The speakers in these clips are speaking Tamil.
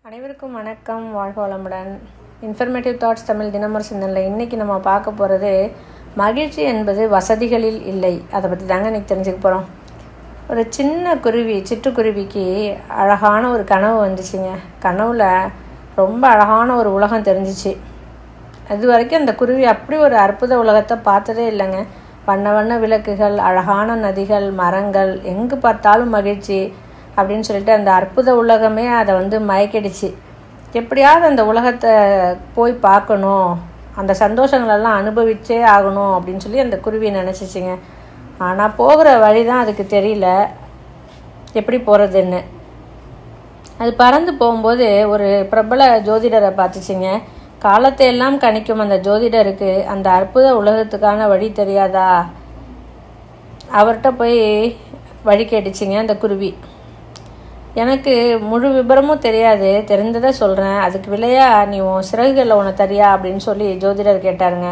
அனைவருக்கும் வணக்கம் வாழ்க வளமுடன் இன்ஃபர்மேட்டிவ் தாட்ஸ் தமிழ் தினமர் சிந்தனில் இன்றைக்கி நம்ம பார்க்க போகிறது மகிழ்ச்சி என்பது வசதிகளில் இல்லை அதை பற்றி தாங்க இன்றைக்கி தெரிஞ்சுக்க போகிறோம் ஒரு சின்ன குருவி சிட்டுக்குருவிக்கு அழகான ஒரு கனவு வந்துச்சுங்க கனவுல ரொம்ப அழகான ஒரு உலகம் தெரிஞ்சிச்சு அது வரைக்கும் அந்த குருவி அப்படி ஒரு அற்புத உலகத்தை பார்த்ததே இல்லைங்க வண்ண வண்ண விளக்குகள் அழகான நதிகள் மரங்கள் எங்கே பார்த்தாலும் மகிழ்ச்சி அப்படின்னு சொல்லிட்டு அந்த அற்புத உலகமே அதை வந்து மயக்கிடுச்சு எப்படியாவது அந்த உலகத்தை போய் பார்க்கணும் அந்த சந்தோஷங்களெல்லாம் அனுபவிச்சே ஆகணும் அப்படின்னு சொல்லி அந்த குருவி நினச்சிச்சிங்க ஆனால் போகிற வழி தான் அதுக்கு தெரியல எப்படி போகிறதுன்னு அது பறந்து போகும்போது ஒரு பிரபல ஜோதிடரை பார்த்துச்சிங்க காலத்தை எல்லாம் கணிக்கும் அந்த ஜோதிடருக்கு அந்த அற்புத உலகத்துக்கான வழி தெரியாதா அவர்கிட்ட போய் வழி கேட்டுச்சிங்க அந்த குருவி எனக்கு முழு விபரமும் தெரியாது தெரிந்ததை சொல்கிறேன் அதுக்கு விலையா நீ உன் சிறகுகளில் உன்னை தரியா அப்படின்னு சொல்லி ஜோதிடர் கேட்டாருங்க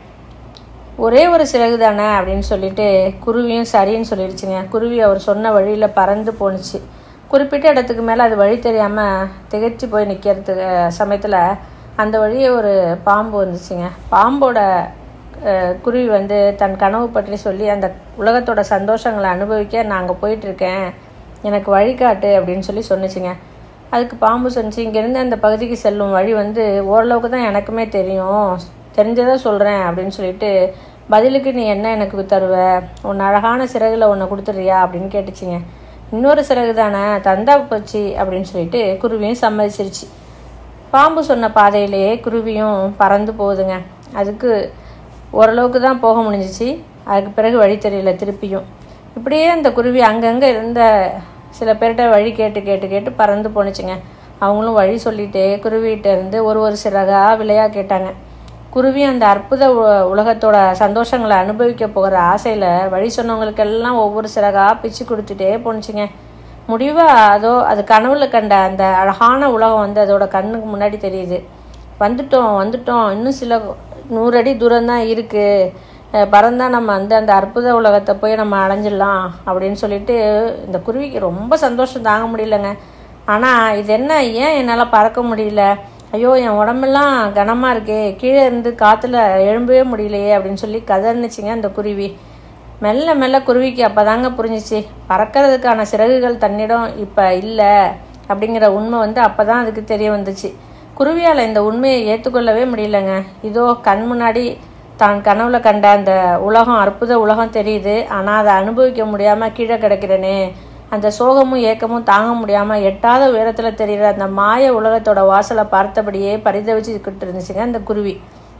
ஒரே ஒரு சிறகு தானே அப்படின்னு சொல்லிட்டு குருவியும் சரின்னு சொல்லிடுச்சுங்க குருவி அவர் சொன்ன வழியில் பறந்து போணுச்சு குறிப்பிட்ட இடத்துக்கு மேலே அது வழி தெரியாமல் திகைச்சு போய் நிற்கிறதுக்கு சமயத்தில் அந்த வழியே ஒரு பாம்பு வந்துச்சுங்க பாம்போட அஹ், குருவி வந்து தன் கனவு பற்றி சொல்லி அந்த உலகத்தோட சந்தோஷங்களை அனுபவிக்க நான் அங்கே போயிட்டுருக்கேன் எனக்கு வழிகாட்டு அப்படின்னு சொல்லி சொன்னுச்சுங்க அதுக்கு பாம்பு சொன்னிச்சு இங்கேருந்து அந்த பகுதிக்கு செல்லும் வழி வந்து ஓரளவுக்கு தான் எனக்குமே தெரியும் தெரிஞ்சதை சொல்கிறேன் அப்படின்னு சொல்லிட்டு பதிலுக்கு நீ என்ன எனக்கு தருவ உன் அழகான சிறகுல ஒன்று கொடுத்துறியா அப்படின்னு கேட்டுச்சுங்க இன்னொரு சிறகு தானே தந்தா போச்சு அப்படின்னு சொல்லிட்டு குருவியும் சம்மதிச்சிருச்சு பாம்பு சொன்ன பாதையிலேயே குருவியும் பறந்து போகுதுங்க அதுக்கு ஓரளவுக்கு தான் போக முடிஞ்சிச்சு அதுக்கு பிறகு வழி தெரியல திருப்பியும் இப்படியே அந்த குருவி அங்கங்கே இருந்த சில பேர்கிட்ட வழி கேட்டு கேட்டு கேட்டு பறந்து போணுச்சுங்க அவங்களும் வழி சொல்லிட்டே குருவிகிட்ட இருந்து ஒரு ஒரு சிறகா விலையா கேட்டாங்க குருவி அந்த அற்புத உ- உலகத்தோட சந்தோஷங்களை அனுபவிக்க போகிற ஆசையில் வழி சொன்னவங்களுக்கெல்லாம் ஒவ்வொரு சிறகா பிச்சு கொடுத்துட்டே போணுச்சுங்க முடிவா அதோ அது கனவுல கண்ட அந்த அழகான உலகம் வந்து அதோட கண்ணுக்கு முன்னாடி தெரியுது வந்துட்டோம் வந்துட்டோம் இன்னும் சில நூறு அடி தூரம் தான் இருக்கு அஹ் பறந்தா நம்ம வந்து அந்த அற்புத உலகத்தை போய் நம்ம அடைஞ்சிடலாம் அப்படின்னு சொல்லிட்டு இந்த குருவிக்கு ரொம்ப சந்தோஷம் தாங்க முடியலங்க ஆனால் இது என்ன ஏன் என்னால் பறக்க முடியல ஐயோ என் உடம்பெல்லாம் கனமாக இருக்கே கீழே இருந்து காற்றுல எழும்பவே முடியலையே அப்படின்னு சொல்லி கதர்னுச்சுங்க அந்த குருவி மெல்ல மெல்ல குருவிக்கு அப்பதாங்க புரிஞ்சிச்சு பறக்கிறதுக்கான சிறகுகள் தன்னிடம் இப்போ இல்லை அப்படிங்கிற உண்மை வந்து அப்பதான் அதுக்கு தெரிய வந்துச்சு குருவியால் இந்த உண்மையை ஏற்றுக்கொள்ளவே முடியலங்க இதோ கண் முன்னாடி தான் கனவுல கண்ட அந்த உலகம் அற்புத உலகம் தெரியுது ஆனால் அதை அனுபவிக்க முடியாமல் கீழே கிடக்கிறனே அந்த சோகமும் ஏக்கமும் தாங்க முடியாமல் எட்டாத உயரத்தில் தெரிகிற அந்த மாய உலகத்தோட வாசலை பார்த்தபடியே பரிதவிச்சுக்கிட்டு இருந்துச்சுங்க அந்த குருவி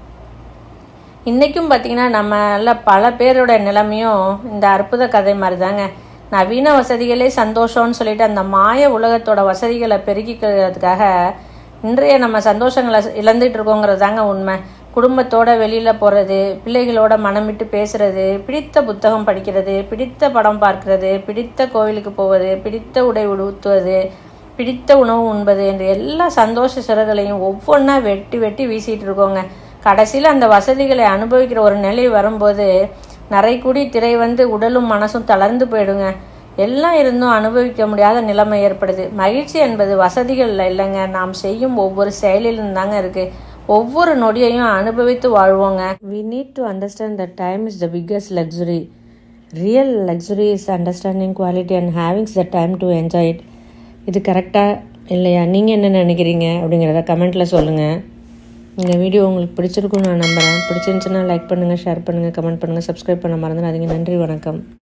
இன்றைக்கும் பார்த்தீங்கன்னா நம்மள பல பேரோட நிலைமையும் இந்த அற்புத கதை மாதிரி தாங்க நவீன வசதிகளே சந்தோஷம்னு சொல்லிட்டு அந்த மாய உலகத்தோட வசதிகளை பெருக்கிக்கிறதுக்காக இன்றைய நம்ம சந்தோஷங்களை இழந்துட்டு இருக்கோங்கிறது தாங்க உண்மை குடும்பத்தோட வெளியில் போகிறது பிள்ளைகளோட மனம் விட்டு பேசுறது பிடித்த புத்தகம் படிக்கிறது பிடித்த படம் பார்க்கிறது பிடித்த கோவிலுக்கு போவது பிடித்த உடை உடுத்துவது பிடித்த உணவு உண்பது என்ற எல்லா சந்தோஷ சிறகுகளையும் ஒவ்வொன்றா வெட்டி வெட்டி வீசிட்டு இருக்கோங்க கடைசியில் அந்த வசதிகளை அனுபவிக்கிற ஒரு நிலை வரும்போது நரைக்குடி திரை வந்து உடலும் மனசும் தளர்ந்து போயிடுங்க எல்லாம் இருந்தும் அனுபவிக்க முடியாத நிலைமை ஏற்படுது மகிழ்ச்சி என்பது வசதிகள்ல இல்லைங்க நாம் செய்யும் ஒவ்வொரு செயலிலும் தாங்க இருக்கு ஒவ்வொரு நொடியையும் அனுபவித்து வாழ்வோங்க we need to understand that time is the biggest luxury real luxury is understanding quality and having the time to enjoy it இது கரெக்டாக இல்லையா நீங்கள் என்ன நினைக்கிறீங்க அப்படிங்கிறத கமெண்ட்டில் சொல்லுங்கள் இந்த வீடியோ உங்களுக்கு பிடிச்சிருக்கும்னு நான் நம்புகிறேன் பிடிச்சிருந்துச்சுன்னா லைக் பண்ணுங்கள் ஷேர் பண்ணுங்கள் கமெண்ட் பண்ணுங்கள் சப்ஸ்கிரைப் பண்ண மறந்துடாதீங்க நன்றி வணக்கம்